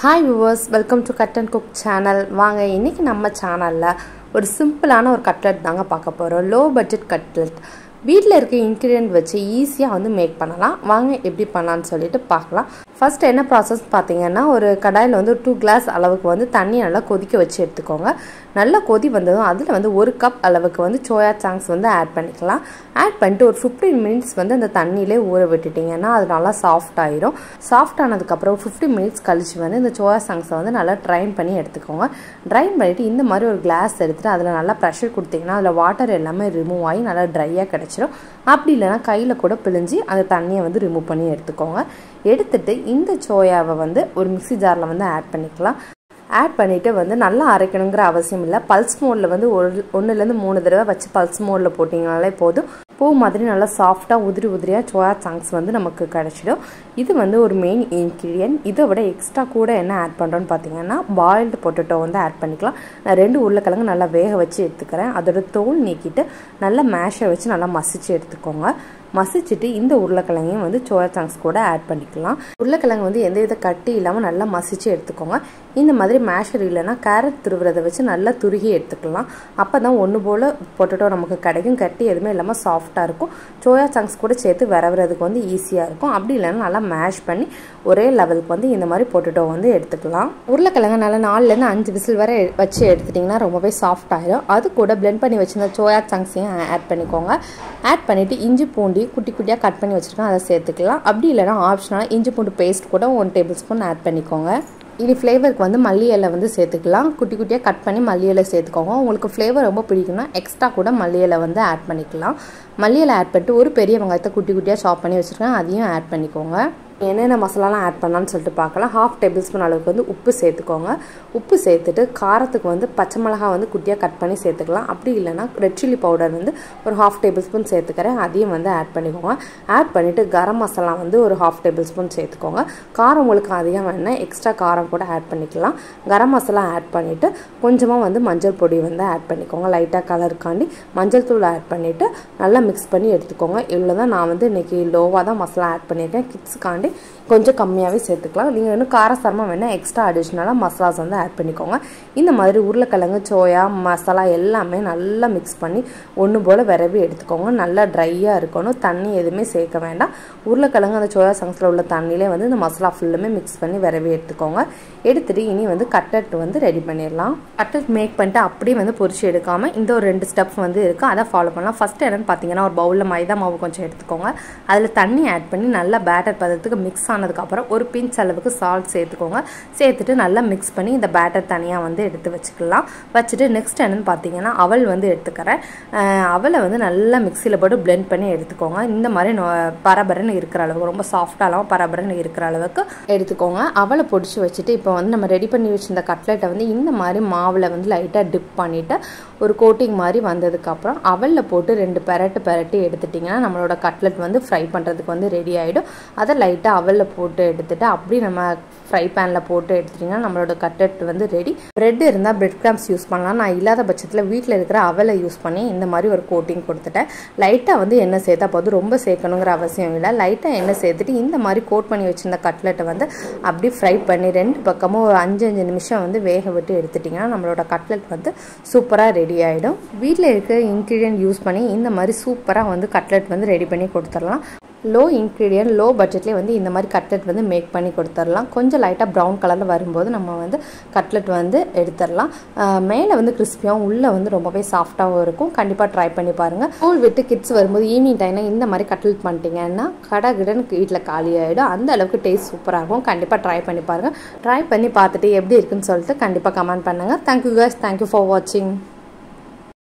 hi viewers welcome to cut and cook channel வாங்க இன்றைக்கி நம்ம சேனலில் ஒரு சிம்பிளான ஒரு கட்லெட் தாங்க பார்க்க போகிறோம் லோ பட்ஜெட் கட்லெட் வீட்டில் இருக்க இன்க்ரீடியன்ட் வச்சு ஈஸியாக வந்து மேக் பண்ணலாம் வாங்க எப்படி பண்ணலான்னு சொல்லிட்டு பார்க்கலாம் ஃபர்ஸ்ட் என்ன ப்ராசஸ் பார்த்தீங்கன்னா ஒரு கடாயில் வந்து டூ கிளாஸ் அளவுக்கு வந்து தண்ணியை நல்லா கொதிக்க வச்சு எடுத்துக்கோங்க நல்லா கொதி வந்ததும் அதில் வந்து ஒரு கப் அளவுக்கு வந்து சோயா சாங்ஸ் வந்து ஆட் பண்ணிக்கலாம் ஆட் பண்ணிட்டு ஒரு ஃபிஃப்டீன் மினிட்ஸ் வந்து அந்த தண்ணியிலே ஊற விட்டுட்டிங்கன்னா அது நல்லா சாஃப்ட் ஆயிரும் சாஃப்ட் ஆனதுக்கப்புறம் ஃபிஃப்டீன் மினிட்ஸ் கழிச்சு வந்து இந்த சோயா சாங்ஸை வந்து நல்லா ட்ரைன் பண்ணி எடுத்துக்கோங்க ட்ரைன் பண்ணிவிட்டு இந்த மாதிரி ஒரு கிளாஸ் எடுத்துகிட்டு அதில் நல்லா ப்ரெஷர் கொடுத்தீங்கன்னா அதில் வாட்டர் எல்லாமே ரிமூவ் ஆகி நல்லா ட்ரையாக கிடச்சிரும் அப்படி இல்லைனா கையில் கூட பிழிஞ்சு அந்த தண்ணியை வந்து ரிமூவ் பண்ணி எடுத்துக்கோங்க எடுத்துட்டு இந்த சோயாவை வந்து ஒரு மிக்சி ஜாரில் வந்து ஆட் பண்ணிக்கலாம் ஆட் பண்ணிவிட்டு வந்து நல்லா அரைக்கணுங்கிற அவசியம் இல்லை பல்ஸ் மோடில் வந்து ஒரு ஒன்றுலேருந்து மூணு தடவை வச்சு பல்ஸ் மோடில் போட்டிங்கனாலே போதும் பூ மாதிரி நல்லா சாஃப்டாக உதிரி உதிரியாக சோயா சாங்ஸ் வந்து நமக்கு கிடச்சிடும் இது வந்து ஒரு மெயின் இன்க்ரீடியன்ட் இதை விட எக்ஸ்ட்ரா கூட என்ன ஆட் பண்ணுறோன்னு பார்த்தீங்கன்னா பாயில்டு பொட்டேட்டோ வந்து ஆட் பண்ணிக்கலாம் நான் ரெண்டு உருளைக்கிழங்கு நல்லா வேக வச்சு எடுத்துக்கிறேன் அதோட தோல் நீக்கிட்டு நல்லா மேஷை வச்சு நல்லா மசிச்சு எடுத்துக்கோங்க மசிச்சுட்டு இந்த உருளைக்கிழங்கையும் வந்து சோயா சாங்ஸ் கூட ஆட் பண்ணிக்கலாம் உருளைக்கிழங்கு வந்து எந்த வித கட்டி இல்லாமல் நல்லா மசிச்சு எடுத்துக்கோங்க இந்த மாதிரி மேஷர் இல்லைன்னா கேரட் துருவுறதை வச்சு நல்லா துருகி எடுத்துக்கலாம் அப்போ தான் ஒன்று போல் பொட்டேட்டோ நமக்கு கிடைக்கும் கட்டி எதுவுமே இல்லாமல் சாஃப்டாக இருக்கும் சோயா சாங்ஸ் கூட சேர்த்து விரவுறதுக்கு வந்து ஈஸியாக இருக்கும் அப்படி இல்லைன்னா நல்லா மேஷ் பண்ணி ஒரே லெவலுக்கு வந்து இந்த மாதிரி பொட்டேட்டோ வந்து எடுத்துக்கலாம் உருளைக்கிழங்கு நல்லா நாலுலேருந்து அஞ்சு விசில் வரை வச்சு எடுத்துட்டிங்கன்னா ரொம்பவே சாஃப்ட் ஆயிடும் அது கூட பிளெண்ட் பண்ணி வச்சிருந்த சோயா சாங்ஸையும் ஆட் பண்ணிக்கோங்க ஆட் பண்ணிவிட்டு இஞ்சி பூண்டி குட்டி குட்டியாக கட் பண்ணி வச்சுருக்கேன் அதை சேர்த்துக்கலாம் அப்படி இல்லைனா ஆப்ஷனாக இஞ்சி பூண்டு பேஸ்ட் கூட ஒன் டேபிள் ஸ்பூன் ஆட் பண்ணிக்கோங்க இனி ஃப்ளேவருக்கு வந்து மல்லி இலை வந்து சேர்த்துக்கலாம் குட்டி குட்டியாக கட் பண்ணி மல்லி இலை சேர்த்துக்கோங்க உங்களுக்கு ஃப்ளேவர் ரொம்ப பிடிக்கும்னா எக்ஸ்ட்ரா கூட மல்லி இலை வந்து ஆட் பண்ணிக்கலாம் மல்லி இலை ஆட் பண்ணிட்டு ஒரு பெரிய வெங்காயத்தை குட்டி குட்டியாக சாப் பண்ணி வச்சுருக்கேன் அதையும் ஆட் பண்ணிக்கோங்க என்னென்ன மசாலாலாம் ஆட் பண்ணலான்னு சொல்லிட்டு பார்க்கலாம் ஹாஃப் டேபிள் ஸ்பூன் அளவுக்கு வந்து உப்பு சேர்த்துக்கோங்க உப்பு சேர்த்துட்டு காரத்துக்கு வந்து பச்சை மிளகா வந்து குட்டியாக கட் பண்ணி சேர்த்துக்கலாம் அப்படி இல்லைனா ரெட் சில்லி பவுடர் வந்து ஒரு ஹாஃப் டேபிள் ஸ்பூன் சேர்த்துக்கிறேன் அதையும் வந்து ஆட் பண்ணிக்கோங்க ஆட் பண்ணிவிட்டு கரம் மசாலா வந்து ஒரு ஹாஃப் டேபிள் ஸ்பூன் சேர்த்துக்கோங்க காரம் உங்களுக்கு அதிகம் வேணால் எக்ஸ்ட்ரா காரம் கூட ஆட் பண்ணிக்கலாம் கரம் மசாலா ஆட் பண்ணிவிட்டு கொஞ்சமாக வந்து மஞ்சள் பொடி வந்து ஆட் பண்ணிக்கோங்க லைட்டாக கலருக்காண்டி மஞ்சள் தூள் ஆட் பண்ணிவிட்டு நல்லா மிக்ஸ் பண்ணி எடுத்துக்கோங்க இவ்வளோ தான் நான் வந்து இன்றைக்கி லோவாக தான் மசாலா ஆட் பண்ணியிருக்கேன் கிட்ஸுக்காண்டி கொஞ்சம் கம்மியாகவே சேர்த்துக்கலாம் நீங்கள் இன்னும் காரசாரமாக வேணால் எக்ஸ்ட்ரா அடிஷ்னலாக மசாலாஸ் வந்து ஆட் பண்ணிக்கோங்க இந்த மாதிரி உருளைக்கிழங்கு சோயா மசாலா எல்லாமே நல்லா மிக்ஸ் பண்ணி ஒன்று போல் விரவி எடுத்துக்கோங்க நல்லா ட்ரையாக இருக்கணும் தண்ணி எதுவுமே சேர்க்க வேண்டாம் உருளைக்கிழங்கு அந்த சோயா சங்ஸில் உள்ள தண்ணியிலே வந்து இந்த மசாலா ஃபுல்லுமே மிக்ஸ் பண்ணி விரவி எடுத்துக்கோங்க எடுத்துகிட்டு இனி வந்து கட்லெட் வந்து ரெடி பண்ணிடலாம் கட்லெட் மேக் பண்ணிட்டு அப்படியே வந்து பொரிச்சு எடுக்காமல் இந்த ஒரு ரெண்டு ஸ்டெப்ஸ் வந்து இருக்குது அதை ஃபாலோ பண்ணலாம் ஃபஸ்ட்டு என்னென்னு பார்த்தீங்கன்னா ஒரு பவுலில் மைதா மாவு கொஞ்சம் எடுத்துக்கோங்க அதில் தண்ணி ஆட் பண்ணி நல்லா பேட்டர் பதத்துக்கு மிக்ஸ் ஆனதுக்கப்புறம் ஒரு பிஞ்ச் அளவுக்கு சால்ட் சேர்த்துக்கோங்க சேர்த்துட்டு நல்லா மிக்ஸ் பண்ணி இந்த பேட்டர் தனியாக வந்து எடுத்து வச்சுக்கலாம் வச்சுட்டு நெக்ஸ்ட் என்னென்னு பார்த்தீங்கன்னா அவல் வந்து எடுத்துக்கிறேன் அவலை வந்து நல்லா மிக்சியில் போட்டு பிளெண்ட் பண்ணி எடுத்துக்கோங்க இந்த மாதிரி பரபரன்னு இருக்கிற அளவுக்கு ரொம்ப சாஃப்டாலாம் பரபரன்னு இருக்கிற அளவுக்கு எடுத்துக்கோங்க அவலை பொடிச்சு வச்சுட்டு இப்போ வந்து நம்ம ரெடி பண்ணி வச்சிருந்த கட்லெட்டை வந்து இந்த மாதிரி மாவில் வந்து லைட்டாக டிப் பண்ணிவிட்டு ஒரு கோட்டிங் மாதிரி வந்ததுக்கப்புறம் அவலில் போட்டு ரெண்டு பெரட்டு பெரட்டி எடுத்துட்டிங்கன்னா நம்மளோட கட்லெட் வந்து ஃப்ரை பண்ணுறதுக்கு வந்து ரெடி ஆகிடும் அதை லைட்டாக அவலில் போட்டு எடுத்துகிட்டு அப்படி நம்ம ஃப்ரை பேனில் போட்டு எடுத்துட்டிங்கன்னா நம்மளோட கட்லெட் வந்து ரெடி ப்ரெட் இருந்தால் பிரெட் கிராம்ஸ் யூஸ் பண்ணலாம் நான் இல்லாத பட்சத்தில் வீட்டில் இருக்கிற அவலை யூஸ் பண்ணி இந்த மாதிரி ஒரு கோட்டிங் கொடுத்துட்டேன் லைட்டாக வந்து எண்ணெய் சேர்த்தா போதும் ரொம்ப சேர்க்கணுங்கிற அவசியம் இல்லை லைட்டாக எண்ணெய் சேர்த்துட்டு இந்த மாதிரி கோட் பண்ணி வச்சுருந்த கட்லெட்டை வந்து அப்படி ஃப்ரை பண்ணி ரெண்டு பக்கமும் ஒரு அஞ்சு அஞ்சு நிமிஷம் வந்து வேக விட்டு எடுத்துட்டிங்கன்னா நம்மளோட கட்லெட் வந்து சூப்பராக ரெடி ஆகிடும் வீட்டில் இருக்க இன்க்ரீடியன்ட் யூஸ் பண்ணி இந்த மாதிரி சூப்பராக வந்து கட்லெட் வந்து ரெடி பண்ணி கொடுத்துடலாம் லோ இன்க்ரீடியன்ட் லோ பட்ஜெட்லேயே வந்து இந்த மாதிரி கட்லெட் வந்து மேக் பண்ணி கொடுத்துடலாம் கொஞ்சம் லைட்டாக ப்ரௌன் கலரில் வரும்போது நம்ம வந்து கட்லெட் வந்து எடுத்துடலாம் மேலே வந்து கிறிஸ்பியாகவும் உள்ளே வந்து ரொம்பவே சாஃப்டாகவும் இருக்கும் கண்டிப்பாக ட்ரை பண்ணி பாருங்கள் ஸ்கூல் விட்டு கிட்ஸ் வரும்போது ஈவினிங் டைமில் இந்த மாதிரி கட்லெட் பண்ணிட்டீங்கன்னா கடை கிடன்னு வீட்டில் காலி ஆகிடும் அந்த அளவுக்கு டேஸ்ட் சூப்பராக இருக்கும் கண்டிப்பாக ட்ரை பண்ணி பாருங்கள் ட்ரை பண்ணி பார்த்துட்டு எப்படி இருக்குன்னு சொல்லிட்டு கண்டிப்பாக கமெண்ட் பண்ணுங்கள் தேங்க்யூ கேஸ் தேங்க்யூ ஃபார் வாட்சிங்